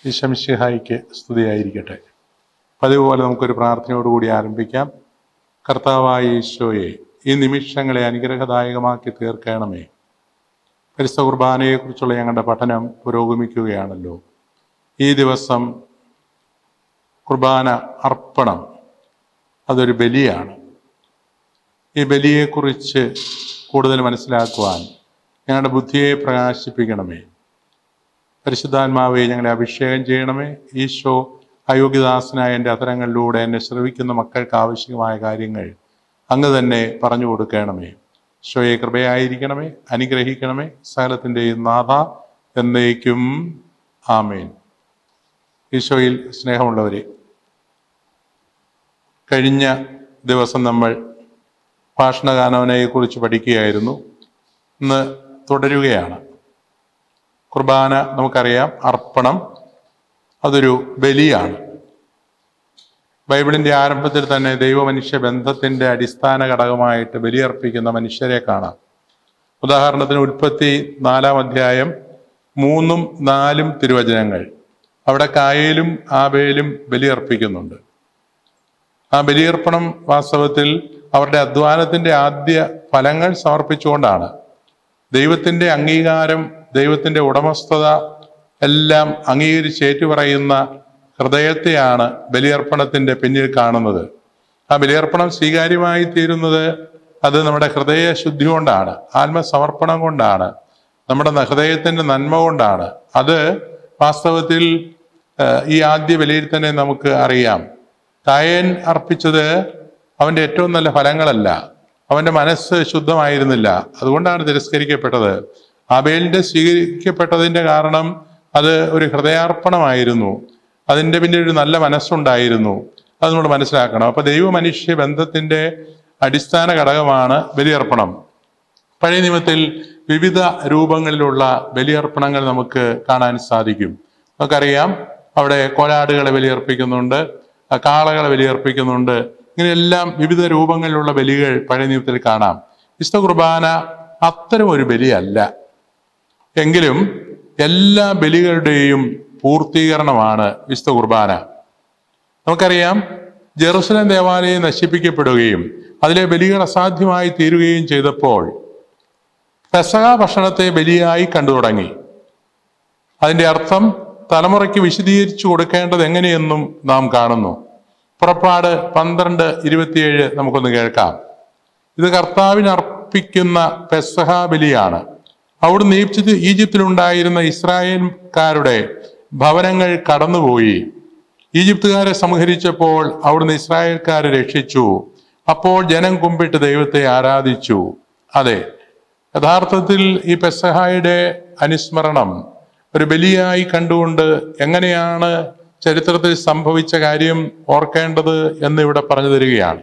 ഈശംഷിഹായിക്ക് സ്തുതിയായിരിക്കട്ടെ പതിവ് പോലെ നമുക്കൊരു പ്രാർത്ഥനയോടുകൂടി ആരംഭിക്കാം കർത്താവായ ഈശോയെ ഈ നിമിഷങ്ങളെ അനുഗ്രഹദായകമാക്കി തീർക്കണമേ പരിസ്ഥ കുർബാനയെക്കുറിച്ചുള്ള ഞങ്ങളുടെ പഠനം പുരോഗമിക്കുകയാണല്ലോ ഈ ദിവസം കുർബാന അർപ്പണം അതൊരു ബലിയാണ് ഈ ബലിയെക്കുറിച്ച് കൂടുതൽ മനസ്സിലാക്കുവാൻ ഞങ്ങളുടെ ബുദ്ധിയെ പ്രകാശിപ്പിക്കണമേ പരിശുദ്ധാത്മാവെ ഞങ്ങളെ അഭിഷേകം ചെയ്യണമേ ഈശോ അയോഗ്യദാസനായ എൻ്റെ അത്തരങ്ങളിലൂടെ എന്നെ ശ്രവിക്കുന്ന മക്കൾക്ക് ആവശ്യമായ കാര്യങ്ങൾ അങ്ങ് തന്നെ പറഞ്ഞു കൊടുക്കണമേ ഈശോയെ കൃപയായിരിക്കണമേ അനുഗ്രഹിക്കണമേ സകലത്തിൻ്റെയും നാഥ എന്നേക്കും ആമേൻ ഈശോയിൽ സ്നേഹമുള്ളവരെ കഴിഞ്ഞ ദിവസം നമ്മൾ ഭാഷണഗാനവനെക്കുറിച്ച് പഠിക്കുകയായിരുന്നു ഇന്ന് തുടരുകയാണ് കുർബാന നമുക്കറിയാം അർപ്പണം അതൊരു ബലിയാണ് ബൈബിളിന്റെ ആരംഭത്തിൽ തന്നെ ദൈവമനുഷ്യ ബന്ധത്തിന്റെ അടിസ്ഥാന ഘടകമായിട്ട് ബലിയർപ്പിക്കുന്ന മനുഷ്യരെ കാണാം ഉദാഹരണത്തിന് ഉൽപ്പത്തി നാലാം അധ്യായം മൂന്നും നാലും തിരുവചനങ്ങൾ അവിടെ കായലും ആബേലും ബലിയർപ്പിക്കുന്നുണ്ട് ആ ബലിയർപ്പണം വാസ്തവത്തിൽ അവരുടെ അധ്വാനത്തിന്റെ ആദ്യ ഫലങ്ങൾ സമർപ്പിച്ചുകൊണ്ടാണ് ദൈവത്തിന്റെ അംഗീകാരം ദൈവത്തിന്റെ ഉടമസ്ഥത എല്ലാം അംഗീകരിച്ച് ഏറ്റുപറയുന്ന ഹൃദയത്തെയാണ് ബലിയർപ്പണത്തിന്റെ പിന്നിൽ കാണുന്നത് ആ ബലിയർപ്പണം സ്വീകാര്യമായി തീരുന്നത് അത് നമ്മുടെ ഹൃദയ ശുദ്ധി കൊണ്ടാണ് ആത്മസമർപ്പണം കൊണ്ടാണ് നമ്മുടെ ഹൃദയത്തിന്റെ നന്മ കൊണ്ടാണ് അത് വാസ്തവത്തിൽ ഏഹ്, ഈ ആദ്യ ബലിയിൽ തന്നെ നമുക്ക് അറിയാം കായൻ അർപ്പിച്ചത് അവന്റെ ഏറ്റവും നല്ല ഫലങ്ങളല്ല അവന്റെ മനസ്സ് ശുദ്ധമായിരുന്നില്ല അതുകൊണ്ടാണ് തിരസ്കരിക്കപ്പെട്ടത് ആബേലിന്റെ സ്വീകരിക്കപ്പെട്ടതിന്റെ കാരണം അത് ഒരു ഹൃദയാർപ്പണമായിരുന്നു അതിന്റെ പിന്നിൽ ഒരു നല്ല മനസ്സുണ്ടായിരുന്നു അത് നമ്മൾ മനസ്സിലാക്കണം അപ്പൊ ദൈവ മനുഷ്യ ബന്ധത്തിന്റെ അടിസ്ഥാന ഘടകമാണ് ബലിയർപ്പണം പഴയ നിയമത്തിൽ വിവിധ രൂപങ്ങളിലുള്ള ബലിയർപ്പണങ്ങൾ നമുക്ക് കാണാൻ സാധിക്കും നമുക്കറിയാം അവിടെ കോലാടുകളെ ബലിയർപ്പിക്കുന്നുണ്ട് ആ കാളകളെ ബലിയർപ്പിക്കുന്നുണ്ട് ഇങ്ങനെയെല്ലാം വിവിധ രൂപങ്ങളിലുള്ള ബലികൾ പഴയ നിയമത്തിൽ കാണാം വിശുദ്ധ കുർബാന അത്തരം ഒരു ബലിയല്ല എങ്കിലും എല്ലാ ബലികളുടെയും പൂർത്തീകരണമാണ് വിശുദ്ധ കുർബാന നമുക്കറിയാം ജെറുസലേം ദേവാലയം നശിപ്പിക്കപ്പെടുകയും അതിലെ ബലികൾ അസാധ്യമായി തീരുകയും ചെയ്തപ്പോൾ പെസക ഭക്ഷണത്തെ ബലിയായി കണ്ടു തുടങ്ങി അതിന്റെ അർത്ഥം തലമുറയ്ക്ക് വിശദീകരിച്ചു കൊടുക്കേണ്ടത് എങ്ങനെയെന്നും നാം കാണുന്നു പുറപ്പാട് പന്ത്രണ്ട് ഇരുപത്തിയേഴ് നമുക്കൊന്ന് കേൾക്കാം ഇത് കർത്താവിന് അർപ്പിക്കുന്ന പെസഹ ബലിയാണ് അവിടുന്ന് ഈജിപ്ത് ഈജിപ്തിലുണ്ടായിരുന്ന ഇസ്രായേൽക്കാരുടെ ഭവനങ്ങൾ കടന്നുപോയി ഈജിപ്തുകാരെ സംഹരിച്ചപ്പോൾ അവിടുന്ന് ഇസ്രായേൽക്കാരെ രക്ഷിച്ചു അപ്പോൾ ജനം കുമ്പിട്ട് ദൈവത്തെ ആരാധിച്ചു അതെ യഥാർത്ഥത്തിൽ ഈ പെസഹായുടെ അനുസ്മരണം ഒരു ബലിയായി കണ്ടുകൊണ്ട് എങ്ങനെയാണ് ചരിത്രത്തിൽ സംഭവിച്ച കാര്യം ഓർക്കേണ്ടത് എന്ന് ഇവിടെ പറഞ്ഞു തരികയാണ്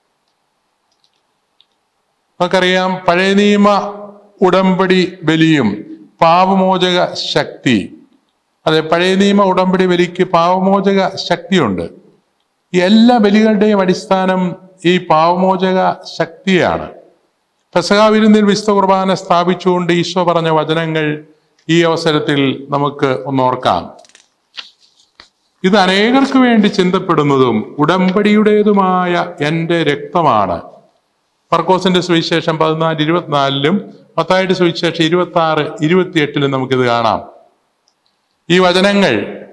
നമുക്കറിയാം പഴയ നിയമ ഉടമ്പടി ബലിയും പാവമോചക ശക്തി അതെ പഴയ നിയമ ഉടമ്പടി ബലിക്ക് പാവമോചക ശക്തിയുണ്ട് ഈ എല്ലാ ബലികളുടെയും അടിസ്ഥാനം ഈ പാവമോചക ശക്തിയാണ് പെസഹ വിരുന്നിൽ വിശുദ്ധ കുർബാന സ്ഥാപിച്ചുകൊണ്ട് ഈശോ പറഞ്ഞ വചനങ്ങൾ ഈ അവസരത്തിൽ നമുക്ക് ഒന്നോർക്കാം ഇത് അനേകർക്ക് വേണ്ടി ചിന്തപ്പെടുന്നതും ഉടമ്പടിയുടേതുമായ എൻ്റെ രക്തമാണ് പർക്കോസിന്റെ സുവിശേഷം പതിനാല് ഇരുപത്തിനാലിലും മത്തായുടെ സുവിശേഷം ഇരുപത്തി ആറ് ഇരുപത്തിയെട്ടിലും നമുക്കിത് കാണാം ഈ വചനങ്ങൾ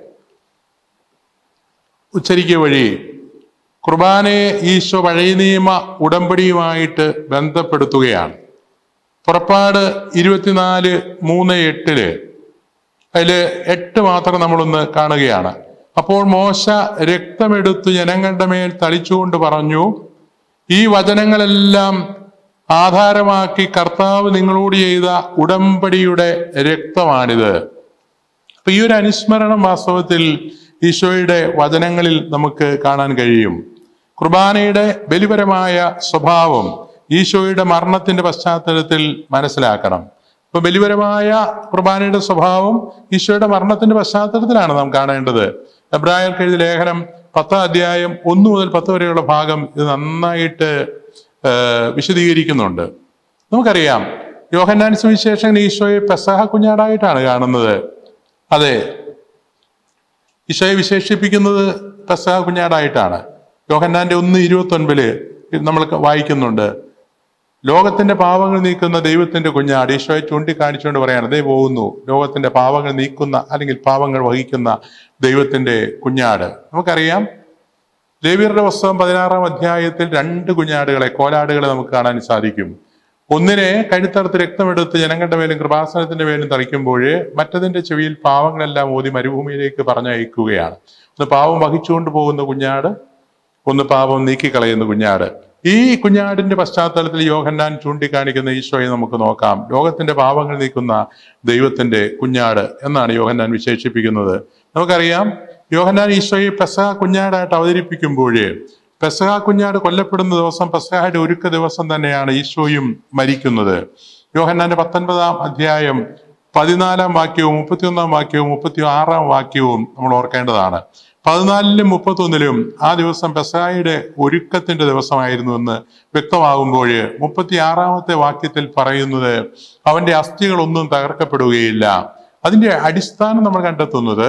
ഉച്ചരിക്കുക വഴി കുർബാനയെ ഈശോ പഴയ നിയമ ഉടമ്പടിയുമായിട്ട് ബന്ധപ്പെടുത്തുകയാണ് പുറപ്പാട് ഇരുപത്തിനാല് മൂന്ന് എട്ടില് അതില് എട്ട് മാത്രം നമ്മളൊന്ന് കാണുകയാണ് അപ്പോൾ മോശ രക്തമെടുത്ത് ജനങ്ങളുടെ മേൽ തളിച്ചുകൊണ്ട് പറഞ്ഞു ഈ വചനങ്ങളെല്ലാം ആധാരമാക്കി കർത്താവ് നിങ്ങളോട് ചെയ്ത ഉടമ്പടിയുടെ രക്തമാണിത് അപ്പൊ ഈ ഒരു അനുസ്മരണം വാസ്തവത്തിൽ ഈശോയുടെ വചനങ്ങളിൽ നമുക്ക് കാണാൻ കഴിയും കുർബാനയുടെ ബലിപരമായ സ്വഭാവം ഈശോയുടെ മരണത്തിന്റെ പശ്ചാത്തലത്തിൽ മനസ്സിലാക്കണം ഇപ്പൊ ബലിപരമായ കുർബാനയുടെ സ്വഭാവം ഈശോയുടെ മരണത്തിന്റെ പശ്ചാത്തലത്തിലാണ് നാം കാണേണ്ടത് എബ്രായർക്ക് എഴുതിയ ലേഖനം പത്താം അധ്യായം ഒന്ന് മുതൽ പത്ത് വരെയുള്ള ഭാഗം ഇത് നന്നായിട്ട് ആ, വിശദീകരിക്കുന്നുണ്ട് നമുക്കറിയാം യോഹന്നാൻ സുവിശേഷൻ ഈശോയെ പെസഹ കുഞ്ഞാടായിട്ടാണ് കാണുന്നത് അതെ ഈശോയെ വിശേഷിപ്പിക്കുന്നത് പെസഹ കുഞ്ഞാടായിട്ടാണ് യോഹന്നാന്റെ ഒന്ന് ഇരുപത്തൊൻപതില് നമ്മൾ വായിക്കുന്നുണ്ട് ലോകത്തിന്റെ പാവങ്ങൾ നീക്കുന്ന ദൈവത്തിന്റെ കുഞ്ഞാട് ഈശോയെ ചൂണ്ടിക്കാണിച്ചുകൊണ്ട് പറയാണ് ദേ പോകുന്നു ലോകത്തിന്റെ പാവങ്ങൾ നീക്കുന്ന അല്ലെങ്കിൽ പാവങ്ങൾ വഹിക്കുന്ന ദൈവത്തിന്റെ കുഞ്ഞാട് നമുക്കറിയാം ലേവിയറുടെ പുസ്തകം പതിനാറാം അധ്യായത്തിൽ രണ്ട് കുഞ്ഞാടുകളെ കോലാടുകളെ നമുക്ക് കാണാൻ സാധിക്കും ഒന്നിനെ കഴുത്തറുത്ത് രക്തമെടുത്ത് ജനങ്ങളുടെ മേലും കൃപാസനത്തിന്റെ മേലും തളിക്കുമ്പോൾ മറ്റതിന്റെ ചെവിയിൽ പാവങ്ങളെല്ലാം ഓതി മരുഭൂമിയിലേക്ക് പറഞ്ഞയക്കുകയാണ് ഒന്ന് പാവം വഹിച്ചുകൊണ്ട് പോകുന്ന കുഞ്ഞാട് ഒന്ന് പാപം നീക്കിക്കളയുന്ന കുഞ്ഞാട് ഈ കുഞ്ഞാടിന്റെ പശ്ചാത്തലത്തിൽ യോഹന്നാൻ ചൂണ്ടിക്കാണിക്കുന്ന ഈശോയെ നമുക്ക് നോക്കാം ലോകത്തിന്റെ പാപങ്ങൾ നീക്കുന്ന ദൈവത്തിന്റെ കുഞ്ഞാട് എന്നാണ് യോഹന്നാൻ വിശേഷിപ്പിക്കുന്നത് നമുക്കറിയാം യോഹന്നാൻ ഈശോയെ പെസഹ കുഞ്ഞാടായിട്ട് അവതരിപ്പിക്കുമ്പോൾ പെസഹ കുഞ്ഞാട് കൊല്ലപ്പെടുന്ന ദിവസം പെസഹയുടെ ഒരുക്ക ദിവസം തന്നെയാണ് ഈശോയും മരിക്കുന്നത് യോഹന്നാന്റെ പത്തൊൻപതാം അധ്യായം പതിനാലാം വാക്യവും മുപ്പത്തിയൊന്നാം വാക്യവും മുപ്പത്തി ആറാം വാക്യവും നമ്മൾ ഓർക്കേണ്ടതാണ് പതിനാലിലും മുപ്പത്തൊന്നിലും ആ ദിവസം പെസഹായുടെ ഒരുക്കത്തിന്റെ ദിവസമായിരുന്നു എന്ന് വ്യക്തമാകുമ്പോൾ മുപ്പത്തി ആറാമത്തെ വാക്യത്തിൽ പറയുന്നത് അവന്റെ അസ്ഥികളൊന്നും തകർക്കപ്പെടുകയില്ല അതിന്റെ അടിസ്ഥാനം നമ്മൾ കണ്ടെത്തുന്നത്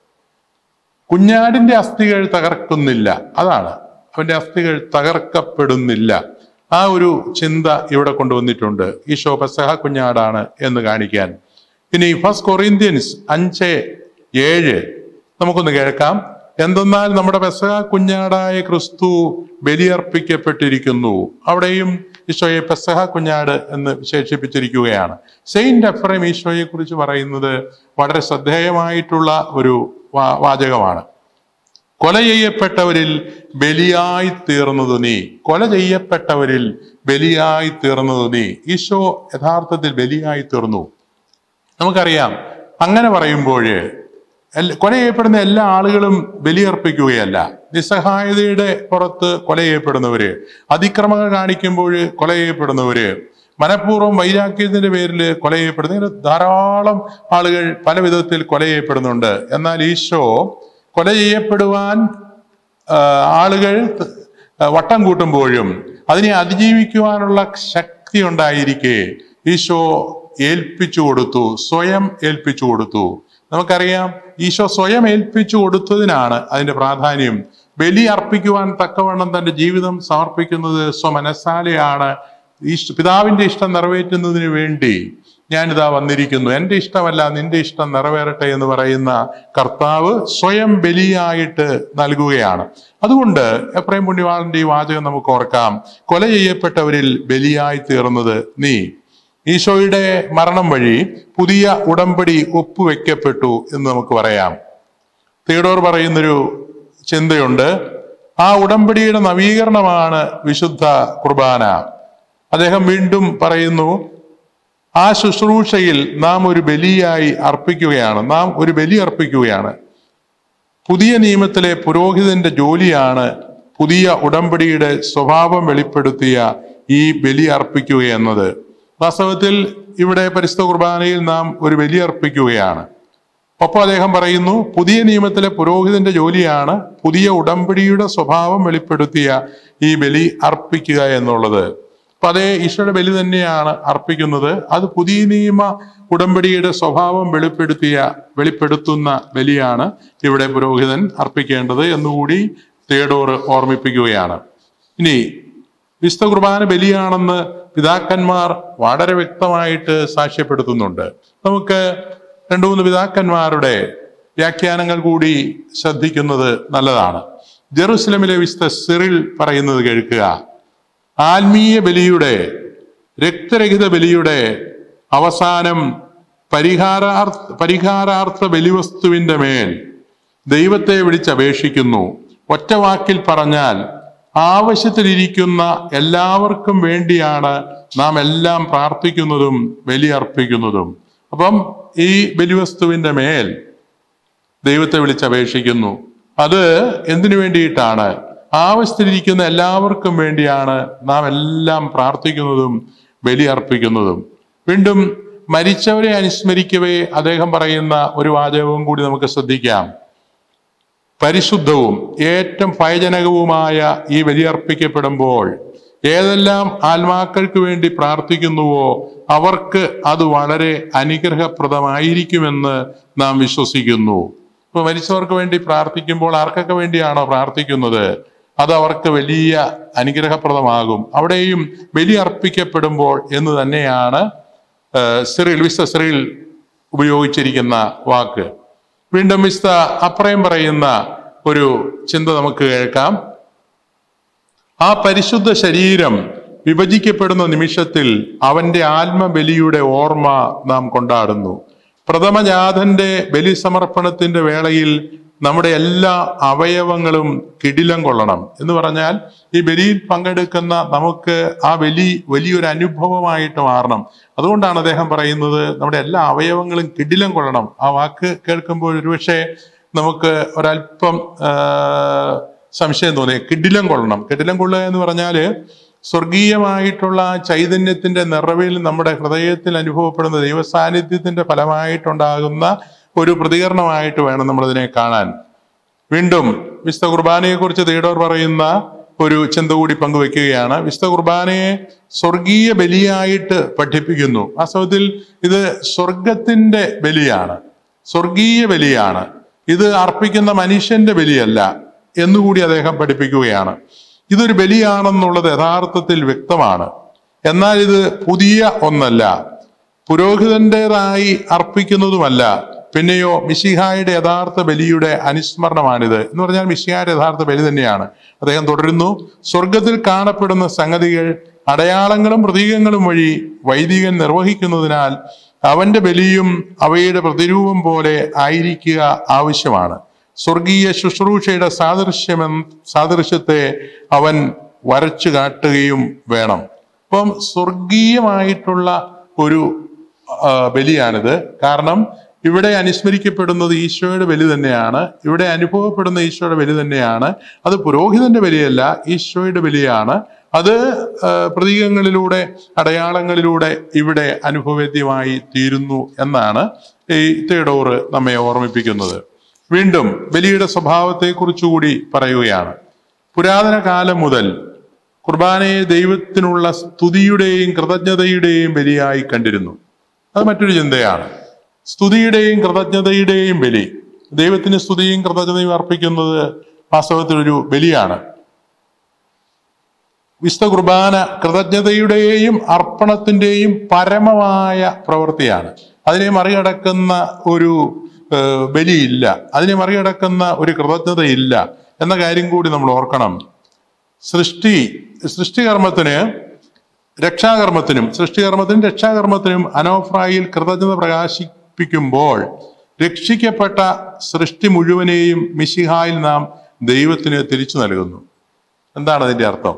കുഞ്ഞാടിന്റെ അസ്ഥികൾ തകർക്കുന്നില്ല അതാണ് അവന്റെ അസ്ഥികൾ തകർക്കപ്പെടുന്നില്ല ആ ഒരു ചിന്ത ഇവിടെ കൊണ്ടുവന്നിട്ടുണ്ട് ഈശോ പെസഹ കുഞ്ഞാടാണ് എന്ന് കാണിക്കാൻ ഇനി ഫസ്റ്റ് കൊറിന്ത്യൻസ് അഞ്ച് ഏഴ് നമുക്കൊന്ന് കേൾക്കാം എന്തെന്നാൽ നമ്മുടെ പെസഹ കുഞ്ഞാടായ ക്രിസ്തു ബലിയർപ്പിക്കപ്പെട്ടിരിക്കുന്നു അവിടെയും ഈശോയെ പെസഹ കുഞ്ഞാട് എന്ന് വിശേഷിപ്പിച്ചിരിക്കുകയാണ് സെയിന്റ് എഫ്രൈം ഈശോയെ കുറിച്ച് പറയുന്നത് വളരെ ശ്രദ്ധേയമായിട്ടുള്ള ഒരു വാ- വാചകമാണ് കൊല ചെയ്യപ്പെട്ടവരിൽ ബലിയായി തീർന്നത് നീ കൊല ചെയ്യപ്പെട്ടവരിൽ ബലിയായി തീർന്നത് നീ ഈശോ യഥാർത്ഥത്തിൽ ബലിയായി തീർന്നു നമുക്കറിയാം അങ്ങനെ പറയുമ്പോൾ എല്ല- കൊല ചെയ്യപ്പെടുന്ന എല്ലാ ആളുകളും ബലിയർപ്പിക്കുകയല്ല നിസ്സഹായതയുടെ പുറത്ത് കൊല ചെയ്യപ്പെടുന്നവര് അതിക്രമങ്ങൾ കാണിക്കുമ്പോൾ കൊല ചെയ്യപ്പെടുന്നവര് മനഃപൂർവ്വം വൈരാഗ്യത്തിന്റെ പേരിൽ കൊല ചെയ്യപ്പെടുന്ന ഇങ്ങനെ ധാരാളം ആളുകൾ പല വിധത്തിൽ കൊല ചെയ്യപ്പെടുന്നുണ്ട് എന്നാൽ ഈശോ കൊല ചെയ്യപ്പെടുവാൻ ആ, ആളുകൾ ത- വട്ടം കൂട്ടുമ്പോഴും അതിനെ അതിജീവിക്കുവാനുള്ള ശക്തി ഉണ്ടായിരിക്കെ ഈശോ ഏൽപ്പിച്ചു കൊടുത്തു സ്വയം ഏൽപ്പിച്ചു കൊടുത്തു നമുക്കറിയാം ഈശോ സ്വയം ഏൽപ്പിച്ചു കൊടുത്തതിനാണ് അതിന്റെ പ്രാധാന്യം ബലി അർപ്പിക്കുവാൻ തക്കവണ്ണം തന്റെ ജീവിതം സമർപ്പിക്കുന്നത് സ്വമനസാലെയാണ് ഈശ് പിതാവിന്റെ ഇഷ്ടം നിറവേറ്റുന്നതിന് വേണ്ടി ഞാനിതാ വന്നിരിക്കുന്നു എൻ്റെ ഇഷ്ടമല്ല നിന്റെ ഇഷ്ടം നിറവേറട്ടെ എന്ന് പറയുന്ന കർത്താവ് സ്വയം ബലിയായിട്ട് നൽകുകയാണ് അതുകൊണ്ട് എപ്രേം പുണ്യവാളന്റെ ഈ വാചകം നമുക്ക് ഓർക്കാം കൊല ചെയ്യപ്പെട്ടവരിൽ ബലിയായി തീർന്നത് നീ ഈശോയുടെ മരണം വഴി പുതിയ ഉടമ്പടി ഒപ്പുവെക്കപ്പെട്ടു എന്ന് നമുക്ക് പറയാം തീഡോർ പറയുന്നൊരു ചിന്തയുണ്ട് ആ ഉടമ്പടിയുടെ നവീകരണമാണ് വിശുദ്ധ കുർബാന അദ്ദേഹം വീണ്ടും പറയുന്നു ആ ശുശ്രൂഷയിൽ നാം ഒരു ബലിയായി അർപ്പിക്കുകയാണ് നാം ഒരു ബലി അർപ്പിക്കുകയാണ് പുതിയ നിയമത്തിലെ പുരോഹിതന്റെ ജോലിയാണ് പുതിയ ഉടമ്പടിയുടെ സ്വഭാവം വെളിപ്പെടുത്തിയ ഈ ബലി അർപ്പിക്കുക എന്നത് വാസ്തവത്തിൽ ഇവിടെ പരിശുദ്ധ കുർബാനയിൽ നാം ഒരു ബലി അർപ്പിക്കുകയാണ് ഒപ്പം അദ്ദേഹം പറയുന്നു പുതിയ നിയമത്തിലെ പുരോഹിതന്റെ ജോലിയാണ് പുതിയ ഉടമ്പടിയുടെ സ്വഭാവം വെളിപ്പെടുത്തിയ ഈ ബലി അർപ്പിക്കുക എന്നുള്ളത് അപ്പൊ അതേ ഈശോയുടെ ബലി തന്നെയാണ് അർപ്പിക്കുന്നത് അത് പുതിയ നിയമ ഉടമ്പടിയുടെ സ്വഭാവം വെളിപ്പെടുത്തിയ വെളിപ്പെടുത്തുന്ന ബലിയാണ് ഇവിടെ പുരോഹിതൻ അർപ്പിക്കേണ്ടത് എന്നുകൂടി തേടോർ ഓർമ്മിപ്പിക്കുകയാണ് ഇനി വിശുദ്ധ കുർബാന ബലിയാണെന്ന് പിതാക്കന്മാർ വളരെ വ്യക്തമായിട്ട് സാക്ഷ്യപ്പെടുത്തുന്നുണ്ട് നമുക്ക് രണ്ടു മൂന്ന് പിതാക്കന്മാരുടെ വ്യാഖ്യാനങ്ങൾ കൂടി ശ്രദ്ധിക്കുന്നത് നല്ലതാണ് ജെറുസലമിലെ വിശുദ്ധ സിറിൽ പറയുന്നത് കേൾക്കുക ആത്മീയ ബലിയുടെ രക്തരഹിത ബലിയുടെ അവസാനം പരിഹാരാർത്ഥ പരിഹാരാർത്ഥ ബലിവസ്തുവിന്റെ മേൽ ദൈവത്തെ വിളിച്ചപേക്ഷിക്കുന്നു ഒറ്റ വാക്കിൽ പറഞ്ഞാൽ ആവശ്യത്തിലിരിക്കുന്ന എല്ലാവർക്കും വേണ്ടിയാണ് നാം എല്ലാം പ്രാർത്ഥിക്കുന്നതും ബലിയർപ്പിക്കുന്നതും അപ്പം ഈ ബലിവസ്തുവിന്റെ മേൽ ദൈവത്തെ വിളിച്ചപേക്ഷിക്കുന്നു അത് എന്തിനു വേണ്ടിയിട്ടാണ് ആവശ്യത്തിലിരിക്കുന്ന എല്ലാവർക്കും വേണ്ടിയാണ് നാം എല്ലാം പ്രാർത്ഥിക്കുന്നതും ബലി അർപ്പിക്കുന്നതും വീണ്ടും മരിച്ചവരെ അനുസ്മരിക്കവേ അദ്ദേഹം പറയുന്ന ഒരു വാചകവും കൂടി നമുക്ക് ശ്രദ്ധിക്കാം പരിശുദ്ധവും ഏറ്റവും ഭയജനകവുമായ ഈ ബലിയർപ്പിക്കപ്പെടുമ്പോൾ ഏതെല്ലാം ആത്മാക്കൾക്ക് വേണ്ടി പ്രാർത്ഥിക്കുന്നുവോ അവർക്ക് അത് വളരെ അനുഗ്രഹപ്രദമായിരിക്കുമെന്ന് നാം വിശ്വസിക്കുന്നു ഇപ്പൊ മരിച്ചവർക്ക് വേണ്ടി പ്രാർത്ഥിക്കുമ്പോൾ ആർക്കൊക്കെ വേണ്ടിയാണോ പ്രാർത്ഥിക്കുന്നത് അത് അവർക്ക് വലിയ അനുഗ്രഹപ്രദമാകും അവിടെയും ബലി അർപ്പിക്കപ്പെടുമ്പോൾ എന്ന് തന്നെയാണ് ആ, സിറിൽ വിശ സിറിൽ ഉപയോഗിച്ചിരിക്കുന്ന വാക്ക് വീണ്ടും വിശുദ്ധ അപ്രയം പറയുന്ന ഒരു ചിന്ത നമുക്ക് കേൾക്കാം ആ പരിശുദ്ധ ശരീരം വിഭജിക്കപ്പെടുന്ന നിമിഷത്തിൽ അവന്റെ ആത്മബലിയുടെ ഓർമ്മ നാം കൊണ്ടാടുന്നു പ്രഥമജാതന്റെ ബലി സമർപ്പണത്തിന്റെ വേളയിൽ നമ്മുടെ എല്ലാ അവയവങ്ങളും കിടിലം കൊള്ളണം എന്ന് പറഞ്ഞാൽ ഈ ബലിയിൽ പങ്കെടുക്കുന്ന നമുക്ക് ആ ബലി വലിയൊരു അനുഭവമായിട്ട് മാറണം അതുകൊണ്ടാണ് അദ്ദേഹം പറയുന്നത് നമ്മുടെ എല്ലാ അവയവങ്ങളും കിടിലം കൊള്ളണം ആ വാക്ക് കേൾക്കുമ്പോൾ ഒരുപക്ഷെ നമുക്ക് ഒരല്പം ആ, സംശയം തോന്നി കിടിലം കൊള്ളണം കിടിലം കൊള്ളുക എന്ന് പറഞ്ഞാൽ സ്വർഗീയമായിട്ടുള്ള ആ ചൈതന്യത്തിന്റെ നിറവിൽ നമ്മുടെ ഹൃദയത്തിൽ അനുഭവപ്പെടുന്ന ദൈവസാന്നിധ്യത്തിന്റെ ഫലമായിട്ടുണ്ടാകുന്ന ഒരു പ്രതികരണമായിട്ട് വേണം നമ്മളതിനെ കാണാൻ വീണ്ടും വിശുദ്ധ കുർബാനയെ കുറിച്ച് തീടോർ പറയുന്ന ഒരു ചിന്ത കൂടി പങ്കുവെക്കുകയാണ് വിശുദ്ധ കുർബാനയെ സ്വർഗീയ ബലിയായിട്ട് പഠിപ്പിക്കുന്നു വാസ്തവത്തിൽ ഇത് സ്വർഗത്തിന്റെ ബലിയാണ് സ്വർഗീയ ബലിയാണ് ഇത് അർപ്പിക്കുന്ന മനുഷ്യന്റെ ബലിയല്ല എന്നുകൂടി അദ്ദേഹം പഠിപ്പിക്കുകയാണ് ഇതൊരു ബലിയാണെന്നുള്ളത് യഥാർത്ഥത്തിൽ വ്യക്തമാണ് എന്നാൽ ഇത് പുതിയ ഒന്നല്ല പുരോഹിതന്റേതായി അർപ്പിക്കുന്നതുമല്ല പിന്നെയോ മിശിഹായുടെ യഥാർത്ഥ ബലിയുടെ അനുസ്മരണമാണിത് എന്ന് പറഞ്ഞാൽ മിശിഹായുടെ യഥാർത്ഥ ബലി തന്നെയാണ് അദ്ദേഹം തുടരുന്നു സ്വർഗത്തിൽ കാണപ്പെടുന്ന സംഗതികൾ അടയാളങ്ങളും പ്രതീകങ്ങളും വഴി വൈദികൻ നിർവഹിക്കുന്നതിനാൽ അവന്റെ ബലിയും അവയുടെ പ്രതിരൂപം പോലെ ആയിരിക്കുക ആവശ്യമാണ് സ്വർഗീയ ശുശ്രൂഷയുടെ സാദൃശ്യം സാദൃശ്യത്തെ അവൻ വരച്ചു കാട്ടുകയും വേണം അപ്പം സ്വർഗീയമായിട്ടുള്ള ഒരു ആ, ബലിയാണിത് കാരണം ഇവിടെ അനുസ്മരിക്കപ്പെടുന്നത് ഈശോയുടെ ബലി തന്നെയാണ് ഇവിടെ അനുഭവപ്പെടുന്ന ഈശോയുടെ ബലി തന്നെയാണ് അത് പുരോഹിതന്റെ ബലിയല്ല ഈശോയുടെ ബലിയാണ് അത് ആ, പ്രതീകങ്ങളിലൂടെ അടയാളങ്ങളിലൂടെ ഇവിടെ അനുഭവവേദ്യമായി തീരുന്നു എന്നാണ് ഈ തേടോറ് നമ്മെ ഓർമ്മിപ്പിക്കുന്നത് വീണ്ടും ബലിയുടെ സ്വഭാവത്തെക്കുറിച്ചുകൂടി പറയുകയാണ് പുരാതന കാലം മുതൽ കുർബാനയെ ദൈവത്തിനുള്ള സ്തുതിയുടെയും കൃതജ്ഞതയുടെയും ബലിയായി കണ്ടിരുന്നു അത് മറ്റൊരു ചിന്തയാണ് സ്തുതിയുടെയും കൃതജ്ഞതയുടെയും ബലി ദൈവത്തിന് സ്തുതിയും കൃതജ്ഞതയും അർപ്പിക്കുന്നത് വാസ്തവത്തിൽ ഒരു ബലിയാണ് വിശുദ്ധ കുർബാന കൃതജ്ഞതയുടെയും അർപ്പണത്തിന്റെയും പരമമായ പ്രവൃത്തിയാണ് അതിനെ മറികടക്കുന്ന ഒരു ഏഹ്, ബലിയില്ല അതിനെ മറികടക്കുന്ന ഒരു കൃതജ്ഞതയില്ല എന്ന കാര്യം കൂടി നമ്മൾ ഓർക്കണം സൃഷ്ടി സൃഷ്ടികർമ്മത്തിന് രക്ഷാകർമ്മത്തിനും സൃഷ്ടികർമ്മത്തിനും രക്ഷാകർമ്മത്തിനും അനോഫ്രായിൽ കൃതജ്ഞത പ്രകാശിപ്പിക്കുമ്പോൾ രക്ഷിക്കപ്പെട്ട സൃഷ്ടി മുഴുവനെയും മിശിഹായിൽ നാം ദൈവത്തിന് തിരിച്ചു നൽകുന്നു എന്താണ് അതിന്റെ അർത്ഥം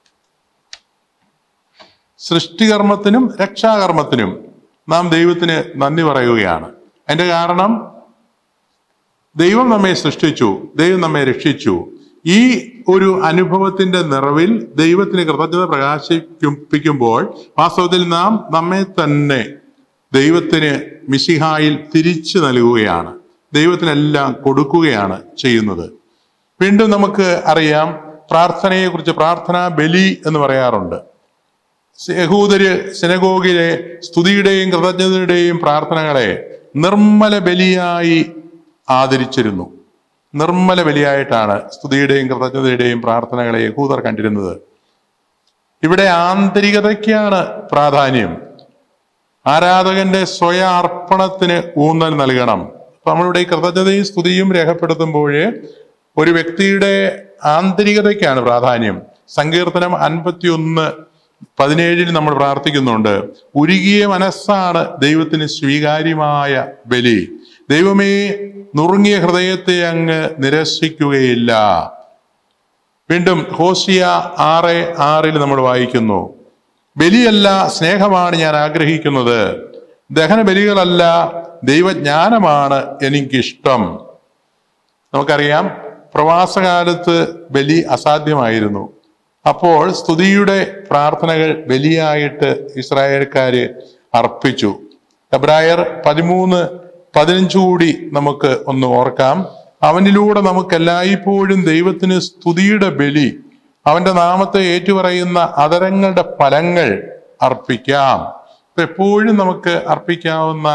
സൃഷ്ടികർമ്മത്തിനും രക്ഷാകർമ്മത്തിനും നാം ദൈവത്തിന് നന്ദി പറയുകയാണ് അതിന്റെ കാരണം ദൈവം നമ്മെ സൃഷ്ടിച്ചു ദൈവം നമ്മെ രക്ഷിച്ചു ഈ ഒരു അനുഭവത്തിന്റെ നിറവിൽ ദൈവത്തിന് കൃതജ്ഞത പ്രകാശിപ്പിക്കുമ്പോൾ വാസ്തവത്തിൽ നാം നമ്മെ തന്നെ ദൈവത്തിന് മിശിഹായിൽ തിരിച്ചു നൽകുകയാണ് ദൈവത്തിനെല്ലാം കൊടുക്കുകയാണ് ചെയ്യുന്നത് വീണ്ടും നമുക്ക് അറിയാം പ്രാർത്ഥനയെക്കുറിച്ച് പ്രാർത്ഥനാ ബലി എന്ന് പറയാറുണ്ട് യഹൂദര് സിനഗോഗിലെ സ്തുതിയുടെയും കൃതജ്ഞതയുടെയും പ്രാർത്ഥനകളെ നിർമ്മല ബലിയായി ആദരിച്ചിരുന്നു നിർമ്മല ബലിയായിട്ടാണ് സ്തുതിയുടെയും കൃതജ്ഞതയുടെയും പ്രാർത്ഥനകളെ യഹൂദർ കണ്ടിരുന്നത് ഇവിടെ ആന്തരികതയ്ക്കാണ് പ്രാധാന്യം ആരാധകന്റെ സ്വയ അർപ്പണത്തിന് ഊന്നൽ നൽകണം അപ്പൊ നമ്മളിവിടെ ഈ കൃതജ്ഞതയും സ്തുതിയും രേഖപ്പെടുത്തുമ്പോൾ ഒരു വ്യക്തിയുടെ ആന്തരികതയ്ക്കാണ് പ്രാധാന്യം സങ്കീർത്തനം അൻപത്തിയൊന്ന് പതിനേഴിൽ നമ്മൾ പ്രാർത്ഥിക്കുന്നുണ്ട് ഉരുകിയ മനസ്സാണ് ദൈവത്തിന് സ്വീകാര്യമായ ബലി ദൈവമേ നുറുങ്ങിയ ഹൃദയത്തെ അങ്ങ് നിരസിക്കുകയില്ല വീണ്ടും ഹോസിയ ആറ് ആറിൽ നമ്മൾ വായിക്കുന്നു ബലിയല്ല സ്നേഹമാണ് ഞാൻ ആഗ്രഹിക്കുന്നത് ദഹന ബലികളല്ല ദൈവജ്ഞാനമാണ് എനിക്കിഷ്ടം നമുക്കറിയാം പ്രവാസകാലത്ത് ബലി അസാധ്യമായിരുന്നു അപ്പോൾ സ്തുതിയുടെ പ്രാർത്ഥനകൾ ബലിയായിട്ട് ഇസ്രായേൽക്കാര് അർപ്പിച്ചു എബ്രായർ പതിമൂന്ന് പതിനഞ്ച് കൂടി നമുക്ക് ഒന്ന് ഓർക്കാം അവനിലൂടെ നമുക്ക് എല്ലായ്പ്പോഴും ദൈവത്തിന് സ്തുതിയുടെ ബലി അവന്റെ നാമത്തെ ഏറ്റുപറയുന്ന അതരങ്ങളുടെ ഫലങ്ങൾ അർപ്പിക്കാം അപ്പൊ എപ്പോഴും നമുക്ക് അർപ്പിക്കാവുന്ന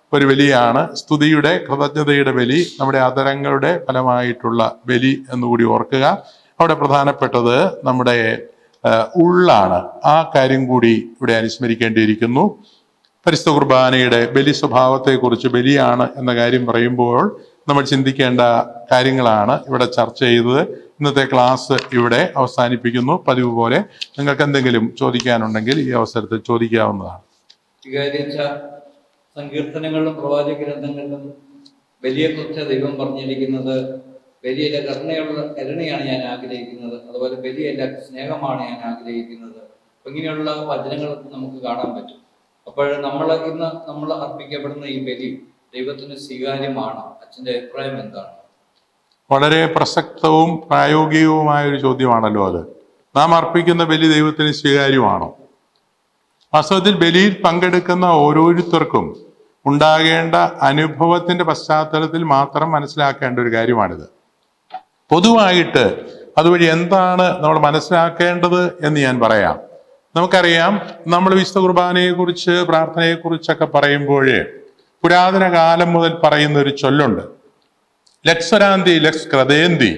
ഒരു ബലിയാണ് സ്തുതിയുടെ കൃതജ്ഞതയുടെ ബലി നമ്മുടെ അതരങ്ങളുടെ ഫലമായിട്ടുള്ള ബലി എന്നുകൂടി ഓർക്കുക അവിടെ പ്രധാനപ്പെട്ടത് നമ്മുടെ ആ, ഉള്ളാണ് ആ കാര്യം കൂടി ഇവിടെ അനുസ്മരിക്കേണ്ടിയിരിക്കുന്നു പരിശുദ്ധ കുർബാനയുടെ ബലി സ്വഭാവത്തെക്കുറിച്ച് ബലിയാണ് എന്ന കാര്യം പറയുമ്പോൾ നമ്മൾ ചിന്തിക്കേണ്ട കാര്യങ്ങളാണ് ഇവിടെ ചർച്ച ചെയ്തത് ഇന്നത്തെ ക്ലാസ് ഇവിടെ അവസാനിപ്പിക്കുന്നു പതിവ് പോലെ നിങ്ങൾക്ക് എന്തെങ്കിലും ചോദിക്കാനുണ്ടെങ്കിൽ ഈ അവസരത്തിൽ ചോദിക്കാവുന്നതാണ് വികാരിച്ച സങ്കീർത്തനങ്ങളിലും പ്രവാചക ഗ്രന്ഥങ്ങളിലും ബലിയെക്കുറിച്ച് ദൈവം പറഞ്ഞിരിക്കുന്നത് ബലിയിലെ കരുണയുള്ള കരുണയാണ് ഞാൻ ആഗ്രഹിക്കുന്നത് അതുപോലെ ബലിയല്ല സ്നേഹമാണ് ഞാൻ ആഗ്രഹിക്കുന്നത് അപ്പൊ ഇങ്ങനെയുള്ള വചനങ്ങൾ നമുക്ക് കാണാൻ പറ്റും അപ്പോൾ നമ്മൾ ഇന്ന് നമ്മൾ അർപ്പിക്കപ്പെടുന്ന ഈ ബലി ദൈവത്തിന് സ്വീകാര്യമാണ് അച്ഛന്റെ അഭിപ്രായം എന്താണ് വളരെ പ്രസക്തവും പ്രായോഗികവുമായ ഒരു ചോദ്യമാണല്ലോ അത് നാം അർപ്പിക്കുന്ന ബലി ദൈവത്തിന് സ്വീകാര്യമാണോ വാസ്തവത്തിൽ ബലിയിൽ പങ്കെടുക്കുന്ന ഓരോരുത്തർക്കും ഉണ്ടാകേണ്ട അനുഭവത്തിന്റെ പശ്ചാത്തലത്തിൽ മാത്രം മനസ്സിലാക്കേണ്ട ഒരു കാര്യമാണിത് പൊതുവായിട്ട് അതുവഴി എന്താണ് നമ്മൾ മനസ്സിലാക്കേണ്ടത് എന്ന് ഞാൻ പറയാം നമുക്കറിയാം നമ്മൾ വിശുദ്ധ കുർബാനയെക്കുറിച്ച് പ്രാർത്ഥനയെക്കുറിച്ചൊക്കെ പറയുമ്പോഴേ പുരാതന കാലം മുതൽ പറയുന്ന ഒരു ചൊല്ലുണ്ട് ലക്സ്വരാന്തി ലക്സ് ക്രതേന്തി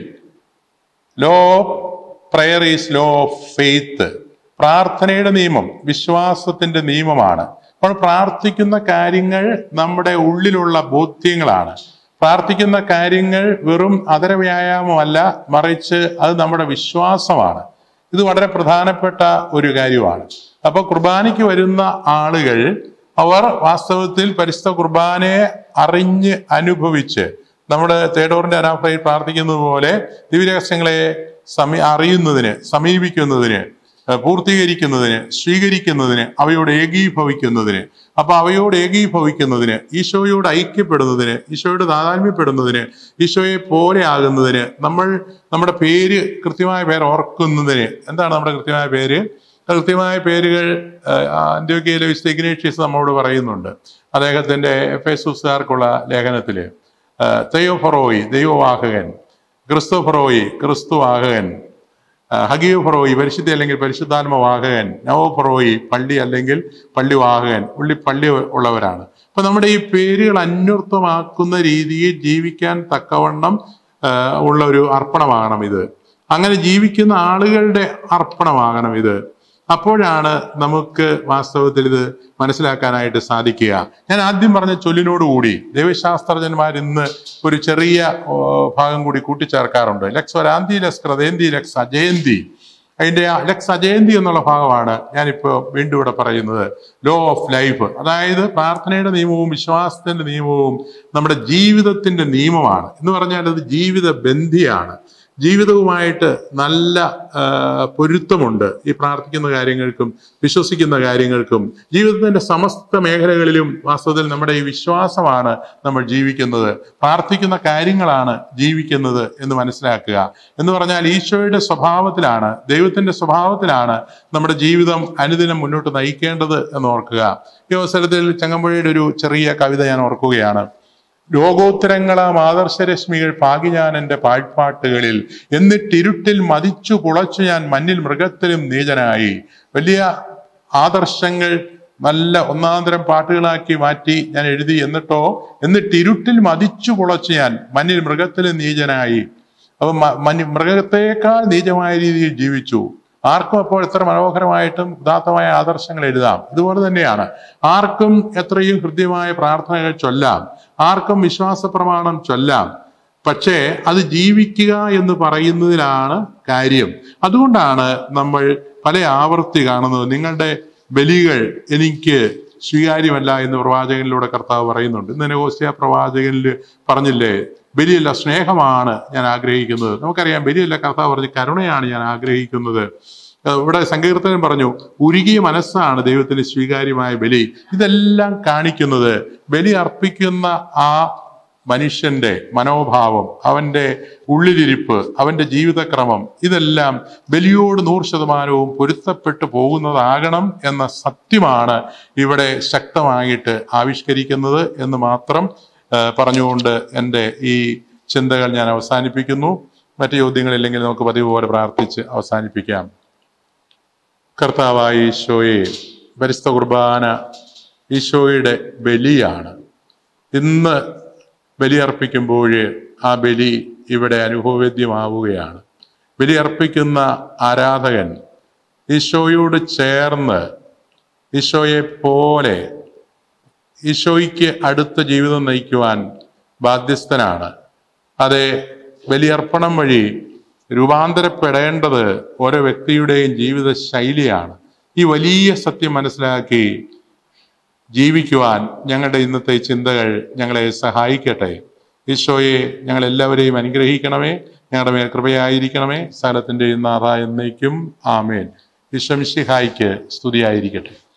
law of prayer is law of faith പ്രാർത്ഥനയുടെ നിയമം വിശ്വാസത്തിന്റെ നിയമമാണ് അപ്പോൾ പ്രാർത്ഥിക്കുന്ന കാര്യങ്ങൾ നമ്മുടെ ഉള്ളിലുള്ള ബോധ്യങ്ങളാണ് പ്രാർത്ഥിക്കുന്ന കാര്യങ്ങൾ വെറും അതര വ്യായാമമല്ല മറിച്ച് അത് നമ്മുടെ വിശ്വാസമാണ് ഇത് വളരെ പ്രധാനപ്പെട്ട ഒരു കാര്യമാണ് അപ്പൊ കുർബാനയ്ക്ക് വരുന്ന ആളുകൾ അവർ വാസ്തവത്തിൽ പരിശുദ്ധ കുർബാനയെ അറിഞ്ഞ് അനുഭവിച്ച് നമ്മുടെ തേടോറിന്റെ അനാഫയിൽ പ്രാർത്ഥിക്കുന്നത് പോലെ ദിവ്യരഹസ്യങ്ങളെ സമീ അറിയുന്നതിന് സമീപിക്കുന്നതിന് ഏഹ് പൂർത്തീകരിക്കുന്നതിന് സ്വീകരിക്കുന്നതിന് അവയോട് ഏകീഭവിക്കുന്നതിന് അപ്പൊ അവയോട് ഏകീഭവിക്കുന്നതിന് ഈശോയോട് ഐക്യപ്പെടുന്നതിന് ഈശോയോട് താതാത്മ്യപ്പെടുന്നതിന് ഈശോയെ പോലെ ആകുന്നതിന് നമ്മൾ നമ്മുടെ പേര് കൃത്യമായ പേര് ഓർക്കുന്നതിന് എന്താണ് നമ്മുടെ കൃത്യമായ പേര് കൃത്യമായ പേരുകൾ അന്ത്യോക്കയിലെ വിശുദ്ധ ഇഗ്നേഷ്യസ് നമ്മോട് പറയുന്നുണ്ട് അദ്ദേഹത്തിന്റെ എഫ് എസുകാർക്കുള്ള ലേഖനത്തില് തെയോഫറോയി ദൈവവാഹകൻ ക്രിസ്തുഫറോയി ക്രിസ്തുവാഹകൻ ഹഗിയോഫറോയി പരിശുദ്ധ അല്ലെങ്കിൽ പരിശുദ്ധാത്മവാഹകൻ നവോഫറോയി പള്ളി അല്ലെങ്കിൽ പള്ളിവാഹകൻ ഉള്ളി പള്ളി ഉള്ളവരാണ് അപ്പൊ നമ്മുടെ ഈ പേരുകൾ അന്വർത്ഥമാക്കുന്ന രീതിയിൽ ജീവിക്കാൻ തക്കവണ്ണം ആ, ഉള്ള ഒരു അർപ്പണമാകണം ഇത് അങ്ങനെ ജീവിക്കുന്ന ആളുകളുടെ അർപ്പണമാകണം ഇത് അപ്പോഴാണ് നമുക്ക് വാസ്തവത്തിൽ ഇത് മനസ്സിലാക്കാനായിട്ട് സാധിക്കുക ഞാൻ ആദ്യം പറഞ്ഞ ചൊല്ലിനോടുകൂടി ദൈവശാസ്ത്രജ്ഞന്മാർ ഇന്ന് ഒരു ചെറിയ ഓ, ഭാഗം കൂടി കൂട്ടിച്ചേർക്കാറുണ്ട് ലക്സ് വരാന്തി ലക്സ് ക്രതേന്തി ലക്സ് അജയന്തി അതിന്റെ ആ ലക്സ് അജയന്തി എന്നുള്ള ഭാഗമാണ് ഞാനിപ്പോൾ വീണ്ടും ഇവിടെ പറയുന്നത് ലോ ഓഫ് ലൈഫ് അതായത് പ്രാർത്ഥനയുടെ നിയമവും വിശ്വാസത്തിന്റെ നിയമവും നമ്മുടെ ജീവിതത്തിന്റെ നിയമമാണ് എന്ന് പറഞ്ഞാൽ അത് ജീവിത ബന്ധിയാണ് ജീവിതവുമായിട്ട് നല്ല ആ, പൊരുത്തമുണ്ട് ഈ പ്രാർത്ഥിക്കുന്ന കാര്യങ്ങൾക്കും വിശ്വസിക്കുന്ന കാര്യങ്ങൾക്കും ജീവിതത്തിന്റെ സമസ്ത മേഖലകളിലും വാസ്തവത്തിൽ നമ്മുടെ ഈ വിശ്വാസമാണ് നമ്മൾ ജീവിക്കുന്നത് പ്രാർത്ഥിക്കുന്ന കാര്യങ്ങളാണ് ജീവിക്കുന്നത് എന്ന് മനസ്സിലാക്കുക എന്ന് പറഞ്ഞാൽ ഈശോയുടെ സ്വഭാവത്തിലാണ് ദൈവത്തിന്റെ സ്വഭാവത്തിലാണ് നമ്മുടെ ജീവിതം അനുദിനം മുന്നോട്ട് നയിക്കേണ്ടത് എന്ന് ഓർക്കുക ഈ അവസരത്തിൽ ചങ്ങമ്പുഴയുടെ ഒരു ചെറിയ കവിത ഞാൻ ഓർക്കുകയാണ് ലോകോത്തരങ്ങളാം ആദർശരശ്മികൾ പാകി ഞാൻ എൻ്റെ പാഴ്പാട്ടുകളിൽ എന്നിട്ടിരുട്ടിൽ മതിച്ചു കുളച്ചു ഞാൻ മഞ്ഞിൽ മൃഗത്തിലും നീചനായി വലിയ ആദർശങ്ങൾ നല്ല ഒന്നാന്തരം പാട്ടുകളാക്കി മാറ്റി ഞാൻ എഴുതി എന്നിട്ടോ എന്നിട്ട് ഇരുട്ടിൽ മതിച്ചു കുളച്ചു ഞാൻ മഞ്ഞിൽ മൃഗത്തിലും നീചനായി അപ്പൊ മ- മഞ്ഞ് മൃഗത്തേക്കാൾ നീചമായ രീതിയിൽ ജീവിച്ചു ആർക്കും അപ്പോൾ എത്ര മനോഹരമായിട്ടും ഉദാത്തമായ ആദർശങ്ങൾ എഴുതാം ഇതുപോലെ തന്നെയാണ് ആർക്കും എത്രയും ഹൃദ്യമായ പ്രാർത്ഥനകൾ ചൊല്ലാം ആർക്കും വിശ്വാസ പ്രമാണം ചൊല്ലാം പക്ഷേ അത് ജീവിക്കുക എന്ന് പറയുന്നതിലാണ് കാര്യം അതുകൊണ്ടാണ് നമ്മൾ പല ആവർത്തി കാണുന്നത് നിങ്ങളുടെ ബലികൾ എനിക്ക് സ്വീകാര്യമല്ല എന്ന് പ്രവാചകനിലൂടെ കർത്താവ് പറയുന്നുണ്ട് ഇന്ന് നെഗോസ്യ പ്രവാചകനിൽ പറഞ്ഞില്ലേ ബലിയല്ല സ്നേഹമാണ് ഞാൻ ആഗ്രഹിക്കുന്നത് നമുക്കറിയാം ബലിയല്ല കർത്താവ് പറഞ്ഞു കരുണയാണ് ഞാൻ ആഗ്രഹിക്കുന്നത് ഏഹ് ഇവിടെ സങ്കീർത്തനം പറഞ്ഞു ഉരുകിയ മനസ്സാണ് ദൈവത്തിന് സ്വീകാര്യമായ ബലി ഇതെല്ലാം കാണിക്കുന്നത് ബലി അർപ്പിക്കുന്ന ആ മനുഷ്യന്റെ മനോഭാവം അവന്റെ ഉള്ളിലിരിപ്പ് അവന്റെ ജീവിതക്രമം ഇതെല്ലാം ബലിയോട് നൂറ് ശതമാനവും പൊരുത്തപ്പെട്ടു പോകുന്നതാകണം എന്ന സത്യമാണ് ഇവിടെ ശക്തമായിട്ട് ആവിഷ്കരിക്കുന്നത് എന്ന് മാത്രം ആ, പറഞ്ഞുകൊണ്ട് എൻ്റെ ഈ ചിന്തകൾ ഞാൻ അവസാനിപ്പിക്കുന്നു മറ്റു ചോദ്യങ്ങളില്ലെങ്കിൽ നമുക്ക് പതിവ് പോലെ പ്രാർത്ഥിച്ച് അവസാനിപ്പിക്കാം കർത്താവായ ഈശോയെ പരിസ്ഥ കുർബാന ഈശോയുടെ ബലിയാണ് ഇന്ന് ബലിയർപ്പിക്കുമ്പോൾ ആ ബലി ഇവിടെ അനുഭവവേദ്യമാവുകയാണ് ബലിയർപ്പിക്കുന്ന ആരാധകൻ ഈശോയോട് ചേർന്ന് ഈശോയെ പോലെ ഈശോയ്ക്ക് അടുത്ത ജീവിതം നയിക്കുവാൻ ബാധ്യസ്ഥനാണ് അതെ ബലിയർപ്പണം വഴി രൂപാന്തരപ്പെടേണ്ടത് ഓരോ വ്യക്തിയുടെയും ജീവിത ശൈലിയാണ് ഈ വലിയ സത്യം മനസ്സിലാക്കി ജീവിക്കുവാൻ ഞങ്ങളുടെ ഇന്നത്തെ ചിന്തകൾ ഞങ്ങളെ സഹായിക്കട്ടെ ഈശോയെ ഞങ്ങൾ എല്ലാവരെയും അനുഗ്രഹിക്കണമേ ഞങ്ങളുടെ മേൽ കൃപയായിരിക്കണമേ സ്ഥലത്തിൻ്റെ നാഥ എന്നേക്കും ആമേൻ ഈശോ മിശിഹായിക്ക് സ്തുതിയായിരിക്കട്ടെ